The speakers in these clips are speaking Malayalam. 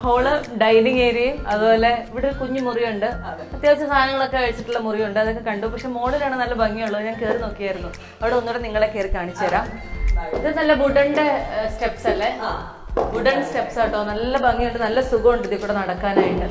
ഹോള് ഡൈനിങ് ഏരിയയും അതുപോലെ ഇവിടെ ഒരു കുഞ്ഞു മുറിയുണ്ട് അത്യാവശ്യം സാധനങ്ങളൊക്കെ വെച്ചിട്ടുള്ള മുറിയുണ്ട് അതൊക്കെ കണ്ടു പക്ഷെ മോളിലാണ് നല്ല ഭംഗിയുള്ളത് ഞാൻ കയറി നോക്കിയായിരുന്നു അവിടെ ഒന്നുകൂടെ നിങ്ങളെ കയറി കാണിച്ചു തരാം ഇത് നല്ല വുഡന്റെ സ്റ്റെപ്സ് അല്ലേ വുഡൻ സ്റ്റെപ്സ് ആട്ടോ നല്ല ഭംഗിയുണ്ട് നല്ല സുഖമുണ്ട് ഇതിൽ കൂടെ നടക്കാനായിട്ട്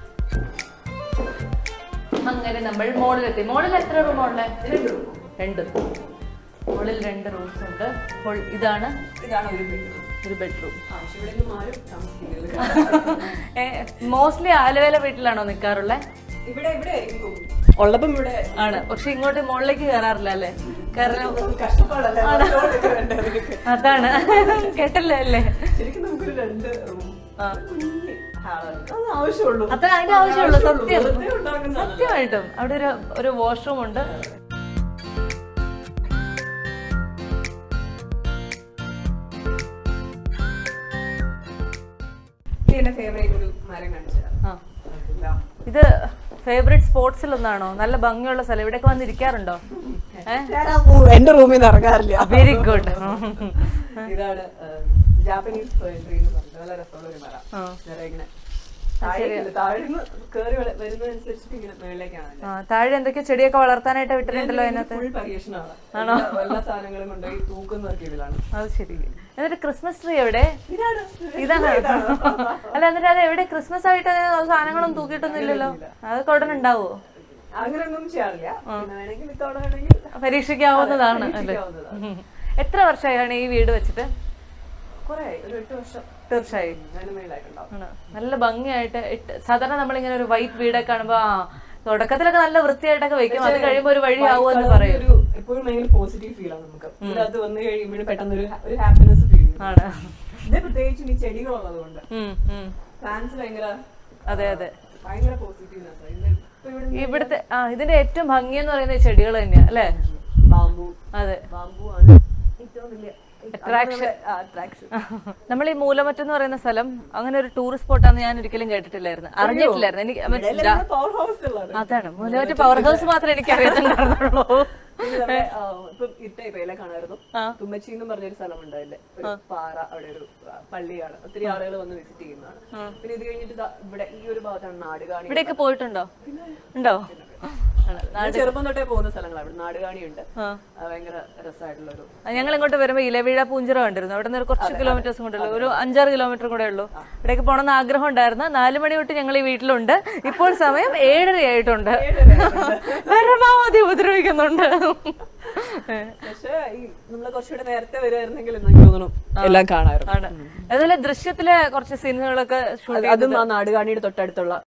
അങ്ങനെ നമ്മൾ മോളിലെത്തി മോളിൽ എത്ര റൂം ഉള്ളത് രണ്ട് മോളിൽ രണ്ട് റൂംസ് ഉണ്ട് അപ്പോൾ ഇതാണ് ഇതാണ് ഒരു ബെഡ്റൂം ഒരു ബെഡ്റൂം ആവശ്യമില്ലെങ്കിലും ആരും താമസിക്കുന്നത് മോസ്റ്റ്ലി ആലുവേല വീട്ടിലാണോ നിൽക്കാറുള്ളത് ഇവിടെ ഇവിടെ ആയിരിക്കും ഉള്ളപ്പം ഇവിടെ ആണ് പക്ഷെ ഇങ്ങോട്ട് മുകളിലേക്ക് കയറാറില്ല അല്ലേ കാരണം കഷ്ടപ്പാടല്ലേ അതുകൊണ്ടൊക്കെ വേണ്ടേ നിനക്ക്? അതാണ് കേട്ടല്ലേ അല്ലേ ശരിക്കും നമുക്കൊരു രണ്ട് റൂം ആ. കുഞ്ഞ് ഹാളാണ് അത് ആവശ്യമുള്ളൂ അത്ര അതിന്റെ ആവശ്യമുള്ളൂ സത്യം വെറുതെ ഉണ്ടാക്കുന്നതാണ് സത്യമായിട്ടും അവിടെ ഒരു ഒരു വാഷ്റൂം ഉണ്ട് ഇത് എന്റെ ഫേവറേറ്റ് ഒരു മരം കാണിച്ചു ആ ഇത് ഫേവറേറ്റ് സ്പോർട്സിൽ ഒന്നാണോ നല്ല ഭംഗിയുള്ള സ്ഥലം ഇവിടെയൊക്കെ വന്നിരിക്കാറുണ്ടോ ഏഹ് എന്റെ റൂമിൽ നിന്ന് ഇറങ്ങാറില്ല വെരി ഗുഡ് ഇതാണ് ജാപ്പനീസ് പോയട്രി എന്ന് പറഞ്ഞിട്ട് നല്ല രസമുള്ള ഒരു മരം ആ. വേറെ ഇങ്ങനെ താഴേക്കില്ല താഴ്ന്ന് കേറി വരുന്നതനുസരിച്ചിട്ട് ഇങ്ങനെ മേളിലേക്കാണ് ആ താഴെ എന്തൊക്കെയോ ചെടിയൊക്കെ വളർത്താനായിട്ട് വിട്ടിട്ടുണ്ടല്ലോ അതിനകത്ത് ഫുൾ പരീക്ഷണമാണ് എല്ലാ- എല്ലാ സാധനങ്ങളും കൊണ്ടുപോയി തൂക്കുന്നൊക്കെ ഇതിലാണ് അത് ശരി എന്നിട്ട് ക്രിസ്മസ് ട്രീ എവിടെ ഇതാണ് ഇതാണ് അല്ല എന്നിട്ട് അത് എവിടെ ക്രിസ്മസ് ആയിട്ട് അത് സാധനങ്ങളൊന്നും തൂക്കിയിട്ടൊന്നും ഇല്ലല്ലോ അതൊക്കെ ഉടനെ ഉണ്ടാവോ അങ്ങനെയൊന്നും ചെയ്യാറില്ല പിന്നെ വേണമെങ്കിൽ ഇത്തവണ വേണമെങ്കിൽ പരീക്ഷിക്കാവുന്നതാണ് അല്ലേ പരീക്ഷിക്കാവുന്നതാണ്. ഉം. എത്ര വർഷമായാണ് ഈ വീട് വെച്ചിട്ട് കുറെ ഒരു എട്ട് വർഷം തീർച്ചയായും അതിന് മേളിലായിട്ടുണ്ടാവും ആണ്. നല്ല ഭംഗിയായിട്ട് ഇട്ട് സാധാരണ നമ്മളിങ്ങനെ ഒരു വൈറ്റ് വീടൊക്കെ കാണുമ്പോ ആ തുടക്കത്തിലൊക്കെ നല്ല വൃത്തിയായിട്ടൊക്കെ വെക്കും അത് കഴിയുമ്പോ ഒരു വഴി ആവുമെന്ന് പറയും ഒരു എപ്പോഴും ഭയങ്കര പോസിറ്റീവ് ഫീൽ ആണ് നമുക്ക് ഇതിനകത്ത് വന്നു കഴിയുമ്പോഴും പെട്ടെന്ന് ഒരു ഒരു ഹാപ്പിനെസ് ഫീൽ ചെയ്യും ആണ് ഇത് പ്രത്യേകിച്ചും ഈ ചെടികളുള്ളത് കൊണ്ട് ഉം, ഉം. പ്ലാന്റ്സ് ഭയങ്കര അതെ അതെ ഭയങ്കര പോസിറ്റീവ്നെസ് ഇപ്പൊ ഇവിടെ ഇവിടുത്തെ ആ ഇതിന്റെ ഏറ്റവും ഭംഗി എന്ന് പറയുന്നത് ചെടികൾ തന്നെയാ അല്ലേ ബാമ്പു അതെ ബാമ്പു ആണ് ഏറ്റവും വലിയ Attraction. അട്രാക്ഷൻ നമ്മൾ ഈ മൂലമറ്റം എന്ന് പറയുന്ന സ്ഥലം അങ്ങനെ ഒരു ടൂറിസ്റ്റ് സ്പോട്ടാന്ന് ഞാൻ ഒരിക്കലും കേട്ടിട്ടില്ലായിരുന്നു അറിഞ്ഞിട്ടില്ലായിരുന്നു എനിക്ക് മ- പവർ ഹൗസ് ഉള്ളത് അതാണ് മൂലമറ്റ പവർ ഹൗസ് മാത്രമേ എനിക്ക് അറിയത്തുണ്ടായിരുന്നുള്ളൂ ഇപ്പം ഇട്ടയിപ്പയിലെ കാണായിരുന്നു ആ. തുമ്മച്ചി എന്ന് പറഞ്ഞൊരു സ്ഥലമുണ്ട് അതില് ഒരു പാറ അവിടെ ഒരു ആ, പള്ളിയാണ് ഒത്തിരി ആളുകൾ വന്ന് വിസിറ്റ് ചെയ്യുന്നതാണ് പിന്നെ ഇത് കഴിഞ്ഞിട്ട് ദാ ഇവിടെ ഈ ഒരു ഭാഗത്താണ് നാടുകാണി ഇവിടെയൊക്കെ പോയിട്ടുണ്ടോ ഉണ്ടോ ആണ്. ഞാൻ ചെറുപ്പം തൊട്ടേ പോകുന്ന സ്ഥലങ്ങളാണ് ഇവിടെ നാടുകാണിയുണ്ട് ആ. ആ, ഭയങ്കര രസമായിട്ടുള്ള ഒരു ഞങ്ങൾ ഇങ്ങോട്ട് വരുമ്പോ ഇലവീഴ പൂഞ്ചിറ കണ്ടിരുന്നു അവിടെ നിന്ന് ഒരു കുറച്ച് കിലോമീറ്റേഴ്സ് കൂടെ ഉള്ളൂ ഒരു അഞ്ചാറ് കിലോമീറ്റർ കൂടെ ഉള്ളൂ ഇവിടേക്ക് പോകണമെന്ന് ആഗ്രഹം ഉണ്ടായിരുന്നു നാല് മണി തൊട്ട് ഞങ്ങൾ ഈ വീട്ടിലുണ്ട് ഇപ്പോൾ സമയം ഏഴര ആയിട്ടുണ്ട് പരമാവധി ഉപദ്രവിക്കുന്നുണ്ട് പക്ഷേ ഈ നമ്മള് കുറച്ചുകൂടെ നേരത്തെ വരുമായിരുന്നെങ്കിൽ എനിക്ക് തോന്നുന്നു എല്ലാം കാണാമായിരുന്നു ആണ് അതുപോലെ ദൃശ്യത്തിലെ കുറച്ച് സീനുകളൊക്കെ ഷൂട്ട് അതും ആ നാടുകാണിയുടെ തൊട്ടടുത്തുള്ള